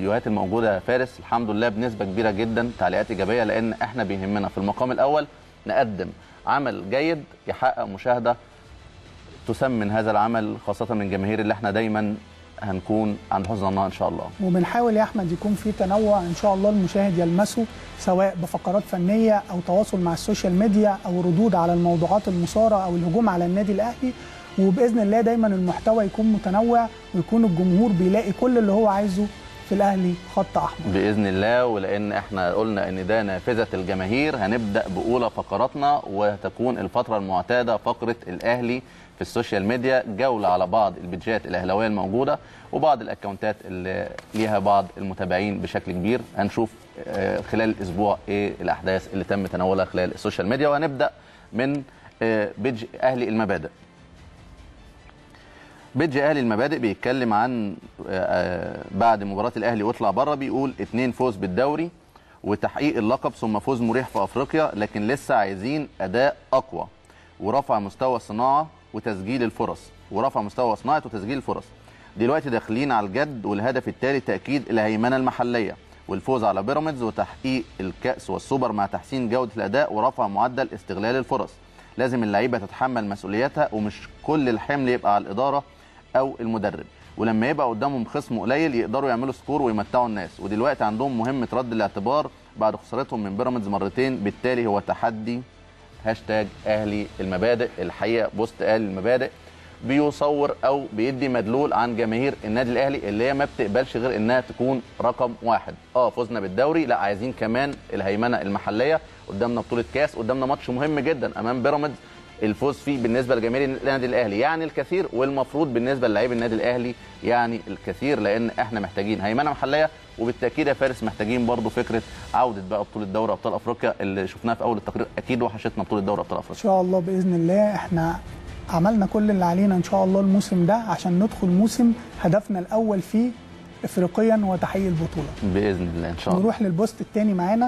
الفيديوهات الموجوده يا فارس الحمد لله بنسبه كبيره جدا تعليقات ايجابيه لان احنا بيهمنا في المقام الاول نقدم عمل جيد يحقق مشاهده تسمن هذا العمل خاصه من الجماهير اللي احنا دايما هنكون عند حسن ظنها ان شاء الله وبنحاول يا احمد يكون في تنوع ان شاء الله المشاهد يلمسه سواء بفقرات فنيه او تواصل مع السوشيال ميديا او ردود على الموضوعات المثاره او الهجوم على النادي الاهلي وباذن الله دايما المحتوى يكون متنوع ويكون الجمهور بيلاقي كل اللي هو عايزه في الاهلي خط احمر باذن الله ولان احنا قلنا ان ده نافذه الجماهير هنبدا باولى فقراتنا وتكون الفتره المعتاده فقره الاهلي في السوشيال ميديا جوله على بعض البيدجات الاهلاويه الموجوده وبعض الاكونتات اللي ليها بعض المتابعين بشكل كبير هنشوف آه، خلال الاسبوع ايه الاحداث اللي تم تناولها خلال السوشيال ميديا وهنبدا من آه، بيدج اهلي المبادئ بيدج اهلي المبادئ بيتكلم عن آه، آه، بعد مباراه الاهلي واطلع بره بيقول اتنين فوز بالدوري وتحقيق اللقب ثم فوز مريح في افريقيا لكن لسه عايزين اداء اقوى ورفع مستوى الصناعه وتسجيل الفرص ورفع مستوى صناعه وتسجيل الفرص دلوقتي داخلين على الجد والهدف التالي تاكيد الهيمنه المحليه والفوز على بيراميدز وتحقيق الكاس والسوبر مع تحسين جوده الاداء ورفع معدل استغلال الفرص لازم اللعيبه تتحمل مسؤوليتها ومش كل الحمل يبقى على الاداره او المدرب ولما يبقى قدامهم خصم قليل يقدروا يعملوا سكور ويمتعوا الناس ودلوقتي عندهم مهمه رد الاعتبار بعد خسارتهم من بيراميدز مرتين بالتالي هو تحدي هاشتاج اهلي المبادئ الحقيقه بوست اهلي المبادئ بيصور او بيدي مدلول عن جماهير النادي الاهلي اللي هي ما بتقبلش غير انها تكون رقم واحد اه فزنا بالدوري لا عايزين كمان الهيمنه المحليه قدامنا بطوله كاس قدامنا ماتش مهم جدا امام بيراميدز الفوز فيه بالنسبه لجماهير النادي الاهلي يعني الكثير والمفروض بالنسبه للاعيب النادي الاهلي يعني الكثير لان احنا محتاجين هيمنه محليه وبالتاكيد يا فارس محتاجين برضو فكره عوده بقى بطوله دوري ابطال افريقيا اللي شفناها في اول التقرير اكيد وحشتنا بطوله دوري ابطال ان افريقيا شاء الله باذن الله احنا عملنا كل اللي علينا ان شاء الله الموسم ده عشان ندخل موسم هدفنا الاول فيه افريقيا وتحقيق البطوله باذن الله ان شاء الله نروح للبوست الثاني معانا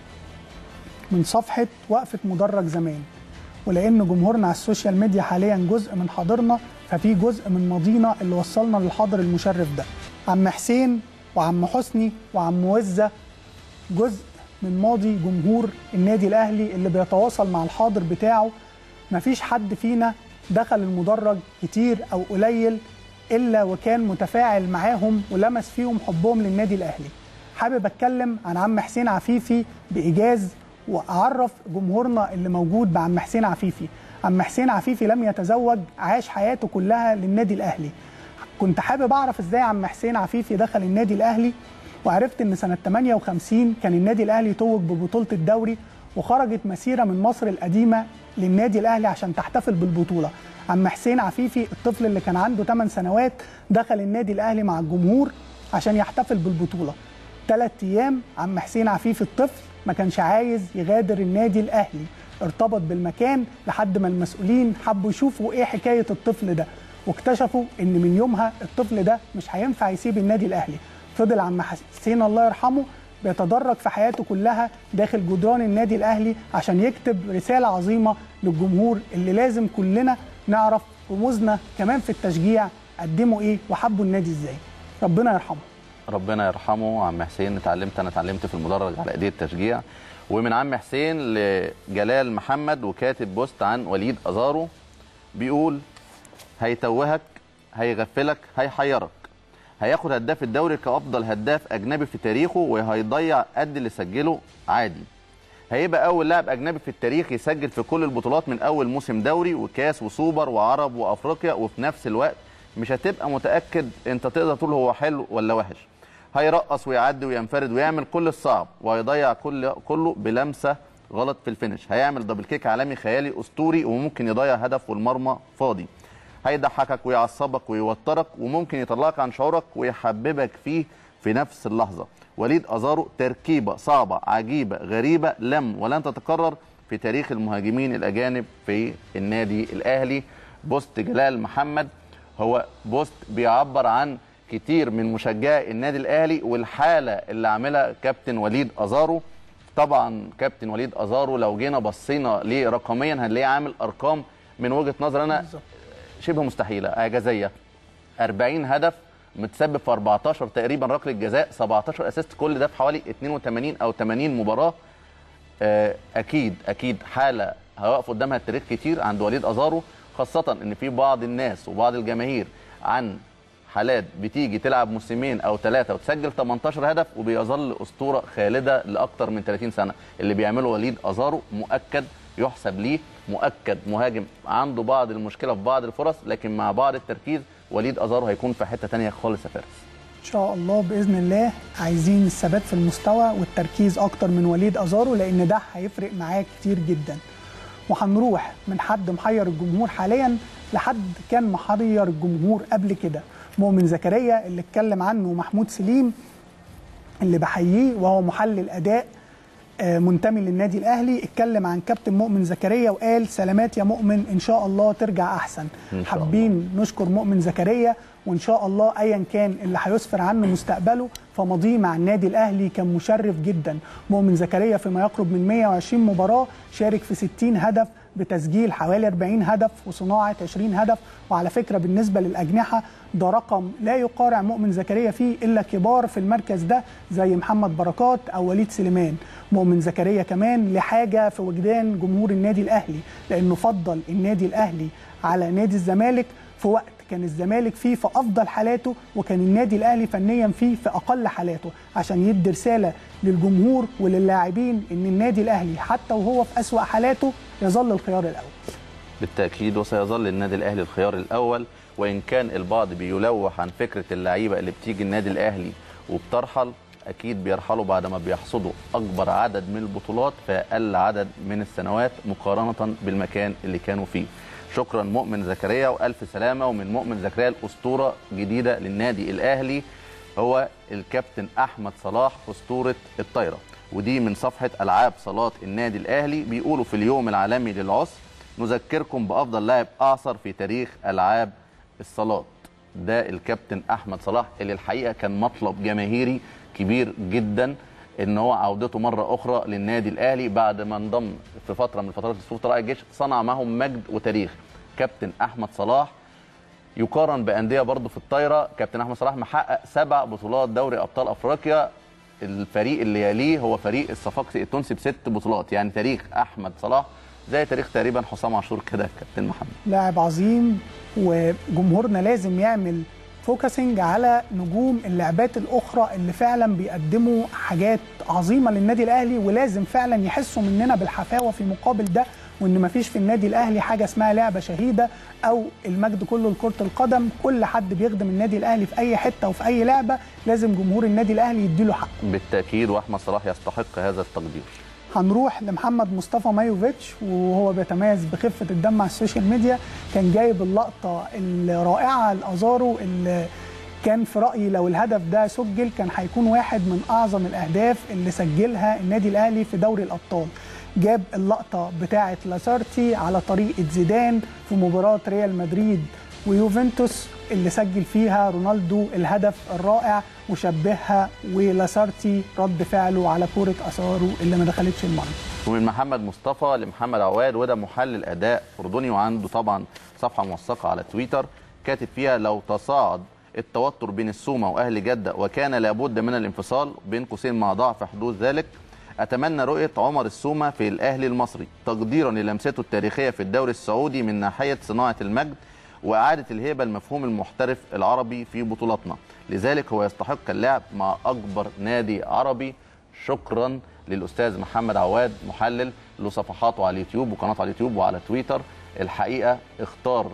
من صفحه وقفه مدرج زمان ولان جمهورنا على السوشيال ميديا حاليا جزء من حاضرنا ففي جزء من ماضينا اللي وصلنا للحاضر المشرف ده عم حسين وعم حسني وعم وزه جزء من ماضي جمهور النادي الاهلي اللي بيتواصل مع الحاضر بتاعه مفيش حد فينا دخل المدرج كتير او قليل الا وكان متفاعل معاهم ولمس فيهم حبهم للنادي الاهلي حابب اتكلم عن عم حسين عفيفي بايجاز واعرف جمهورنا اللي موجود بعم حسين عفيفي عم حسين عفيفي لم يتزوج عاش حياته كلها للنادي الاهلي كنت حابب اعرف ازاي عم حسين عفيفي دخل النادي الاهلي وعرفت ان سنه 58 كان النادي الاهلي توج ببطوله الدوري وخرجت مسيره من مصر القديمه للنادي الاهلي عشان تحتفل بالبطوله عم حسين عفيفي الطفل اللي كان عنده 8 سنوات دخل النادي الاهلي مع الجمهور عشان يحتفل بالبطوله ثلاث ايام عم حسين عفيفي الطفل ما كانش عايز يغادر النادي الاهلي ارتبط بالمكان لحد ما المسؤولين حبوا يشوفوا ايه حكايه الطفل ده واكتشفوا ان من يومها الطفل ده مش هينفع يسيب النادي الاهلي فضل عم حسين الله يرحمه بيتدرج في حياته كلها داخل جدران النادي الاهلي عشان يكتب رساله عظيمه للجمهور اللي لازم كلنا نعرف رموزنا كمان في التشجيع قدموا ايه وحبوا النادي ازاي ربنا يرحمه ربنا يرحمه عم حسين اتعلمت انا اتعلمت في المدرج على ايديه التشجيع ومن عم حسين لجلال محمد وكاتب بوست عن وليد ازارو بيقول هيتوهك هيغفلك هيحيرك هياخد هداف الدوري كافضل هداف اجنبي في تاريخه وهيضيع قد اللي سجله عادي هيبقى اول لاعب اجنبي في التاريخ يسجل في كل البطولات من اول موسم دوري وكاس وسوبر وعرب وافريقيا وفي نفس الوقت مش هتبقى متاكد انت تقدر تقول هو حلو ولا وحش هيرقص ويعدي وينفرد ويعمل كل الصعب وهيضيع كل كله بلمسه غلط في الفينش هيعمل دبل كيك عالمي خيالي اسطوري وممكن يضيع هدف والمرمى فاضي هيضحكك ويعصبك ويوترك وممكن يطلعك عن شعورك ويحببك فيه في نفس اللحظه وليد ازارو تركيبه صعبه عجيبه غريبه لم ولن تتكرر في تاريخ المهاجمين الاجانب في النادي الاهلي بوست جلال محمد هو بوست بيعبر عن كتير من مشجعي النادي الاهلي والحاله اللي عاملها كابتن وليد ازارو طبعا كابتن وليد ازارو لو جينا بصينا ليه رقميا هنلاقيه عامل ارقام من وجهه نظر انا بالظبط. شبه مستحيله اعجازيه 40 هدف متسبب في 14 تقريبا ركله جزاء 17 اسيست كل ده في حوالي 82 او 80 مباراه آه، اكيد اكيد حاله هيقف قدامها التاريخ كتير عند وليد ازارو خاصه ان في بعض الناس وبعض الجماهير عن حالات بتيجي تلعب موسمين او ثلاثه وتسجل 18 هدف وبيظل اسطوره خالده لاكثر من 30 سنه اللي بيعمله وليد ازارو مؤكد يحسب ليه مؤكد مهاجم عنده بعض المشكله في بعض الفرص لكن مع بعض التركيز وليد ازارو هيكون في حته تانية خالص يا فارس ان شاء الله باذن الله عايزين الثبات في المستوى والتركيز اكتر من وليد ازارو لان ده هيفرق معاه كتير جدا وهنروح من حد محير الجمهور حاليا لحد كان محير الجمهور قبل كده مؤمن زكريا اللي اتكلم عنه محمود سليم اللي بحييه وهو محلل اداء آه، منتمي للنادي الاهلي اتكلم عن كابتن مؤمن زكريا وقال سلامات يا مؤمن ان شاء الله ترجع احسن إن شاء الله. حابين نشكر مؤمن زكريا وان شاء الله ايا كان اللي هيسفر عنه مستقبله فماضيه مع النادي الاهلي كان مشرف جدا مؤمن زكريا فيما يقرب من 120 مباراه شارك في 60 هدف بتسجيل حوالي 40 هدف وصناعه 20 هدف وعلى فكره بالنسبه للاجنحه ده رقم لا يقارع مؤمن زكريا فيه الا كبار في المركز ده زي محمد بركات او وليد سليمان مؤمن زكريا كمان لحاجه في وجدان جمهور النادي الاهلي لانه فضل النادي الاهلي على نادي الزمالك في وقت كان الزمالك فيه في افضل حالاته وكان النادي الاهلي فنيا فيه في اقل حالاته عشان يدي رساله للجمهور وللاعبين ان النادي الاهلي حتى وهو في اسوا حالاته يظل الخيار الاول بالتاكيد وسيظل النادي الاهلي الخيار الاول وان كان البعض بيلوح عن فكره اللعيبه اللي بتيجي النادي الاهلي وبترحل اكيد بيرحلوا بعد ما بيحصدوا اكبر عدد من البطولات في اقل عدد من السنوات مقارنه بالمكان اللي كانوا فيه شكرا مؤمن زكريا والف سلامه ومن مؤمن زكريا الاسطوره جديده للنادي الاهلي هو الكابتن احمد صلاح اسطوره الطايره ودي من صفحه العاب صالات النادي الاهلي بيقولوا في اليوم العالمي للعسر نذكركم بافضل لاعب اعصر في تاريخ العاب الصالات ده الكابتن احمد صلاح اللي الحقيقه كان مطلب جماهيري كبير جدا ان هو عودته مره اخرى للنادي الاهلي بعد ما انضم في فتره من فترات لصفوف طلائع الجيش صنع معهم مجد وتاريخ كابتن احمد صلاح يقارن بانديه برضه في الطايره كابتن احمد صلاح محقق سبع بطولات دوري ابطال افريقيا الفريق اللي يليه هو فريق الصفاقسي التونسي بست بطولات يعني تاريخ احمد صلاح زي تاريخ تقريبا حسام عاشور كده كابتن محمد لاعب عظيم وجمهورنا لازم يعمل فوكسنج على نجوم اللعبات الاخرى اللي فعلا بيقدموا حاجات عظيمه للنادي الاهلي ولازم فعلا يحسوا مننا بالحفاوه في مقابل ده وان مفيش في النادي الاهلي حاجه اسمها لعبه شهيده او المجد كله لكره القدم كل حد بيخدم النادي الاهلي في اي حته وفي اي لعبه لازم جمهور النادي الاهلي يديله حقه بالتاكيد واحمد صلاح يستحق هذا التقدير هنروح لمحمد مصطفى مايوفيتش وهو بيتميز بخفه الدم على السوشيال ميديا كان جايب اللقطه الرائعه لازارو اللي كان في رايي لو الهدف ده سجل كان هيكون واحد من اعظم الاهداف اللي سجلها النادي الاهلي في دوري الابطال جاب اللقطه بتاعه لاسارتي على طريقه زيدان في مباراه ريال مدريد ويوفنتوس اللي سجل فيها رونالدو الهدف الرائع وشبهها ولاسارتي رد فعله على كوره اسارو اللي ما دخلتش المرمى ومن محمد مصطفى لمحمد عواد وده محلل اداء اردني وعنده طبعا صفحه موثقه على تويتر كاتب فيها لو تصاعد التوتر بين السومه واهل جده وكان لابد من الانفصال بين قوسين مع ضعف حدوث ذلك اتمنى رؤيه عمر السومه في الاهلي المصري تقديرا للمسته التاريخيه في الدوري السعودي من ناحيه صناعه المجد واعاده الهيبه المفهوم المحترف العربي في بطولاتنا لذلك هو يستحق اللعب مع اكبر نادي عربي شكرا للاستاذ محمد عواد محلل له صفحاته على اليوتيوب وقناته على اليوتيوب وعلى تويتر الحقيقه اختار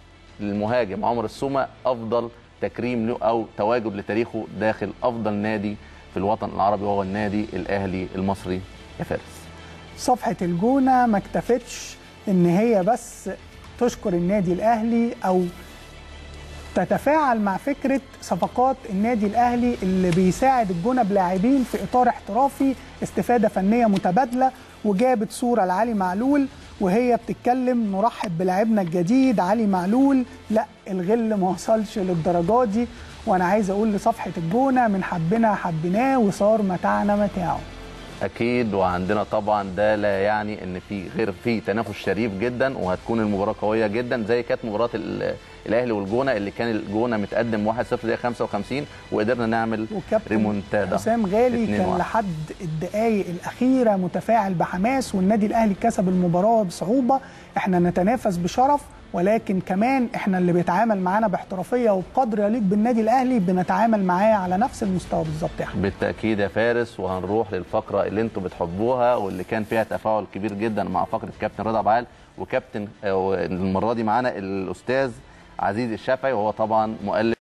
للمهاجم عمر السومه افضل تكريم له او تواجد لتاريخه داخل افضل نادي في الوطن العربي وهو النادي الاهلي المصري يا فارس صفحه الجونه ما اكتفتش ان هي بس تشكر النادي الاهلي او تتفاعل مع فكره صفقات النادي الاهلي اللي بيساعد الجونه بلاعبين في اطار احترافي استفاده فنيه متبادله وجابت صوره لعلي معلول وهي بتتكلم نرحب بلاعبنا الجديد علي معلول لا الغل ما وصلش للدرجات دي وانا عايز اقول لصفحه الجونه من حبنا حبيناه وصار متاعنا متاعه اكيد وعندنا طبعا ده لا يعني ان في غير في تنافس شريف جدا وهتكون المباراه قويه جدا زي كانت مباراه ال- الاهلي والجونه اللي كان الجونه متقدم 1-0 دقيقه 55 وقدرنا نعمل وكابتن ريمونتادا حسام غالي 2-1. كان لحد الدقائق الاخيره متفاعل بحماس والنادي الاهلي كسب المباراه بصعوبه احنا نتنافس بشرف ولكن كمان احنا اللي بيتعامل معانا باحترافيه وبقدر يليق بالنادي الاهلي بنتعامل معاه على نفس المستوى بالظبط يا احمد بالتاكيد يا فارس وهنروح للفقره اللي انتم بتحبوها واللي كان فيها تفاعل كبير جدا مع فقره كابتن رضا بعال وكابتن آه، المره دي معانا الاستاذ عزيز الشافعي وهو طبعا مؤلف